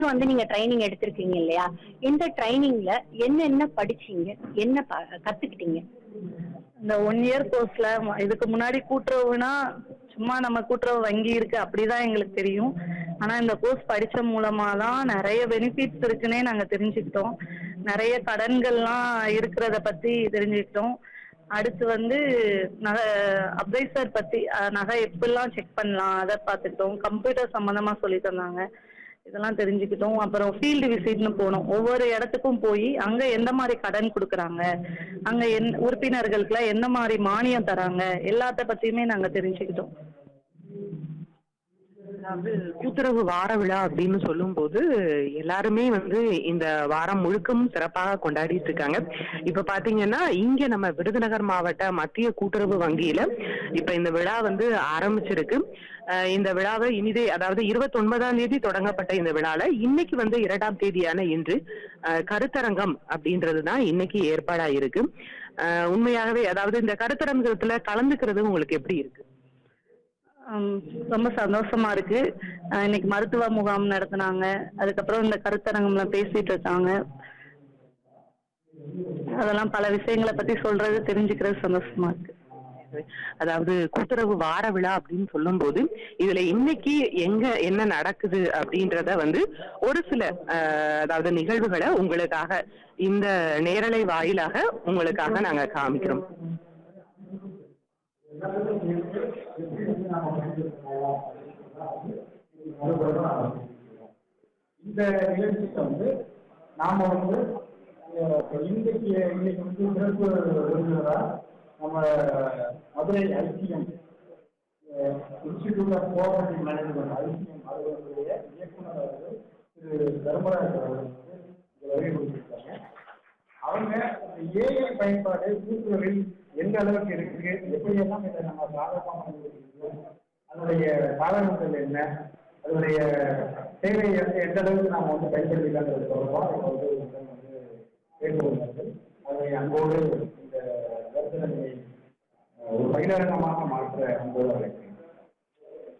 வந்து நீங்க ட்ரைனிங் எடுத்திருக்கீங்க இல்லையா இந்த ட்ரைனிங்ல என்னென்ன படிச்சீங்க என்ன ப- கத்துக்கிட்டீங்க இந்த ஒன் இயர் கோர்ஸ்ல இதுக்கு முன்னாடி கூட்டுறவுனா சும்மா நம்ம கூட்டுறவு வங்கி இருக்கு அப்படிதான் எங்களுக்கு தெரியும் ஆனா இந்த கோர்ஸ் படிச்ச மூலமா தான் நிறைய பெனிஃபிட்ஸ் இருக்குன்னே நாங்க தெரிஞ்சுக்கிட்டோம் நிறைய கடன்கள்லாம் இருக்கிறத பத்தி தெரிஞ்சுக்கிட்டோம் அடுத்து வந்து நகை அப்ரைசர் பத்தி அஹ், நகை எப்படிலாம் செக் பண்ணலாம் அதை பார்த்துக்கிட்டோம் கம்ப்யூட்டர் சம்மந்தமா சொல்லி தந்தாங்க இதெல்லாம் தெரிஞ்சுக்கிட்டோம் அப்புறம் ஃபீல்டு விசிட்னு போனோம் ஒவ்வொரு இடத்துக்கும் போய் அங்க எந்த மாதிரி கடன் கொடுக்குறாங்க அங்க என் உறுப்பினர்களுக்குலாம் எந்த மாதிரி மானியம் தராங்க எல்லாத்த பத்தியுமே நாங்க தெரிஞ்சுக்கிட்டோம் அதாவது கூட்டுறவு வார விழா அப்படின்னு சொல்லும்போது எல்லாருமே வந்து இந்த வாரம் முழுக்கமும் சிறப்பாக கொண்டாடிட்டு இருக்காங்க இப்ப பாத்தீங்கன்னா இங்க நம்ம விருதுநகர் மாவட்ட மத்திய கூட்டுறவு வங்கியில இப்ப இந்த விழா வந்து ஆரம்பிச்சிருக்கு அஹ் இந்த விழாவை இனிதே அதாவது இருபத்தி ஒன்பதாம் தேதி தொடங்கப்பட்ட இந்த விழால இன்னைக்கு வந்து இரண்டாம் தேதியான இன்று அஹ், கருத்தரங்கம் அப்படின்றது தான் இன்னைக்கு ஏற்பாடா இருக்கு அஹ், உண்மையாகவே அதாவது இந்த கருத்தரங்கத்துல கலந்துக்கிறது உங்களுக்கு எப்படி இருக்கு ஹம், ரொம்ப சந்தோஷமா இருக்கு அஹ் இன்னைக்கு மருத்துவ முகாம் நடத்துனாங்க அதுக்கப்புறம் இந்த கருத்தரங்கம்ல பேசிட்டு இருக்காங்க அதெல்லாம் பல விஷயங்களை பத்தி சொல்றது தெரிஞ்சுக்கிறது சந்தோஷமா இருக்கு அதாவது கூட்டுறவு வார விழா அப்படின்னு சொல்லும்போது இதுல இன்னைக்கு எங்க என்ன நடக்குது அப்படின்றத வந்து ஒரு சில அஹ், அதாவது நிகழ்வுகளை உங்களுக்காக இந்த நேரலை வாயிலாக உங்களுக்காக நாங்க காமிக்கிறோம் இந்த நிகழ்ச்சிக்கு வந்து நாம வந்து அஹ், இன்னைக்கு இன்னைக்கு வந்து சிறப்பு விருந்தினரா நம்ம Madurai ICM institute of cooperative management ICM அலுவலகத்துடைய இயக்குனர் அவர்கள் திரு தர்மராஜ் அவர்கள் வந்து இங்க வருகை கொடுத்திருக்காங்க அவங்க இந்த ஏஐ பயன்பாடு கூட்டுறவில் எந்த அளவுக்கு இருக்கு எப்படியெல்லாம் இதை நம்ம சாதகமாக பண்ணிருக்கோம் அதனுடைய சாதகங்கள் என்ன அதனுடைய தேவை எந்த எந்த அளவுக்கு நாம் வந்து பயன்படுத்திக்கிறது தொடர்பாக அவங்க வந்து உங்களிடம் வந்து கேட்டுள்ளார்கள் அதை அன்போடு இந்த கருத்தரங்கை அஹ், ஒரு பயிலரங்கமாக மாற்ற அன்போடு அழைக்கிறேன்